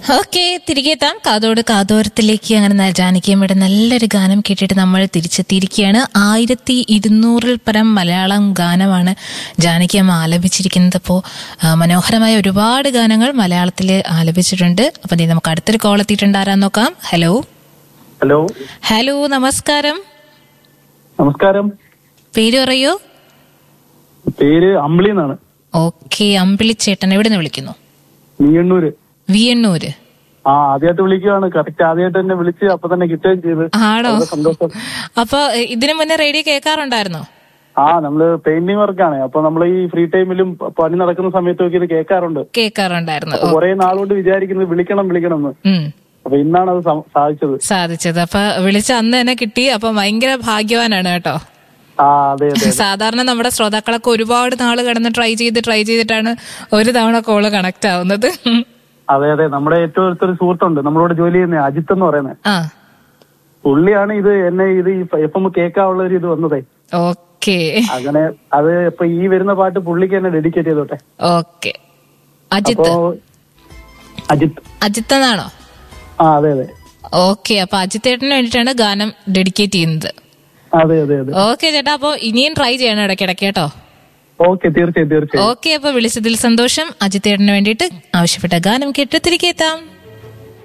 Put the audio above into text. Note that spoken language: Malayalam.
ഓക്കെ തിരികെ എത്താം കാതോട് കാതോരത്തിലേക്ക് അങ്ങനെ ന- ജാനകിയമ്മയുടെ നല്ലൊരു ഗാനം കേട്ടിട്ട് നമ്മൾ തിരിച്ചെത്തിയിരിക്കുകയാണ് ആയിരത്തി ഇരുന്നൂറിൽ പരം മലയാളം ഗാനമാണ് ജാനകിയമ്മ ആലപിച്ചിരിക്കുന്നത് അപ്പോൾ മനോഹരമായ ഒരുപാട് ഗാനങ്ങൾ മലയാളത്തിൽ ആലപിച്ചിട്ടുണ്ട് അപ്പം ദേ നമുക്ക് അടുത്തൊരു കോൾ എത്തിയിട്ടുണ്ട് ആരാന്ന് നോക്കാം ഹലോ ഹലോ ഹലോ നമസ്കാരം നമസ്കാരം പേര് പറയൂ പേര് അമ്പിളി എന്നാണ് ഓക്കെ അമ്പിളിച്ചേട്ടൻ എവിടെ നിന്ന് വിളിക്കുന്നു നീയണ്ണൂര് വിയണ്ണൂര് ആ ആദ്യമായിട്ട് വിളിക്കുകയാണ് കറക്റ്റ് ആദ്യമായിട്ട് തന്നെ വിളിച്ച് അപ്പൊ തന്നെ കിട്ടുകയും ചെയ്ത് ആണോ വളരെ സന്തോഷം അപ്പൊ എ, ഇതിനു മുന്നേ റേഡിയോ കേൾക്കാറുണ്ടായിരുന്നോ ആ നമ്മള് പെയിന്റിംഗ് വർക്കാണ് അപ്പൊ നമ്മൾ ഈ ഫ്രീ ടൈമിലും പ- പണി നടക്കുന്ന സമയത്തൊക്കെ ഇത് കേൾക്കാറുണ്ട് കേൾക്കാറുണ്ടായിരുന്നു ഓ, കുറെ നാളുകൊണ്ട് വിചാരിക്കുന്നത് വിളിക്കണം വിളിക്കണം എന്ന് ഉം അപ്പൊ ഇന്നാണ് അത് സം- സാധിച്ചത് സാധിച്ചത് അപ്പൊ വിളിച്ച അന്ന് തന്നെ കിട്ടി അപ്പൊ ഭയങ്കര ഭാഗ്യവാനാണ് കേട്ടോ ആ അതെ അതെ സാധാരണ നമ്മുടെ ശ്രോതാക്കളൊക്കെ ഒരുപാട് നാള് കിടന്ന് ട്രൈ ചെയ്ത് ട്രൈ ചെയ്തിട്ടാണ് ഒരു തവണ കോള് കണക്ട് ആവുന്നത് അതെ അതെ നമ്മുടെ ഏറ്റവും അടുത്തൊരു സുഹൃത്തുണ്ട് നമ്മളോട് ജോലി ചെയ്യുന്ന അജിത്ത് എന്ന് പറയുന്നത് ആ പുള്ളിയാണ് ഇത് എന്നെ ഇത് ഈ എഫ് എം കേൾക്കാനുള്ള ഒരു ഇത് വന്നതേ ഓക്കെ അങ്ങനെ അത് ഇപ്പൊ ഈ വരുന്ന പാട്ട് പുള്ളിക്ക് തന്നെ ഡെഡിക്കേറ്റ് ചെയ്തോട്ടെ ഓക്കെ അജിത്ത് അപ്പോ അജിത്ത് അജിത്ത് എന്നാണോ ആ അതെ അതെ ഓക്കെ അപ്പൊ അജിത്തേട്ടന് വേണ്ടിയിട്ടാണ് ഗാനം ഡെഡിക്കേറ്റ് ചെയ്യുന്നത് അതെ അതെ അതെ ഓക്കെ ചേട്ടാ അപ്പൊ ഇനിയും ട്രൈ ചെയ്യണം ഇടയ്ക്കിടയ്ക്ക് കേട്ടോ ഓക്കെ തീർച്ചയായും തീർച്ചയായും ഓക്കെ അപ്പൊ വിളിച്ചതിൽ സന്തോഷം അജിത്തേട്ടന് വേണ്ടിയിട്ട് ആവശ്യപ്പെട്ട ഗാനം കേട്ട് തിരികെ എത്താം